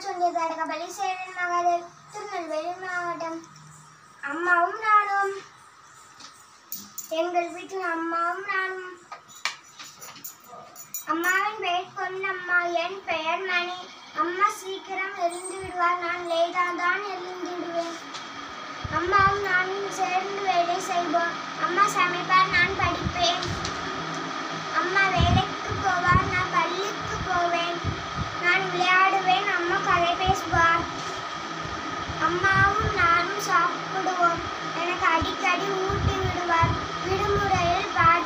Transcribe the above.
சொன்னியதாடு கபலி சேரன் மகாதேவ் திருநெல்வேலி மாவட்டம் அம்மாவும் நானும் எங்கள் வீட்டில் அம்மாவும் நானும் அம்மாவின் பெயர் பொன்னம்மா என் பெயர் மணி அம்மா சீக்கிரம் எழுந்து விடுவார் நான் லேட்டாக தான் எழுந்து விடுவேன் அம்மாவும் நானும் சேர்ந்து வேலை செய்வோம் அம்மா சமைப்பார் நான் படிப்பேன் அம்மா வேலைக்கு போவார் நான் பள்ளிக்கு போவேன் நான் விளையாடுவேன் அம்மா கதை பேசுவார் அம்மாவும் நானும் சாப்பிடுவோம் எனக்கு அடிக்கடி ஊட்டி விடுவார் விடுமுறையில் பாட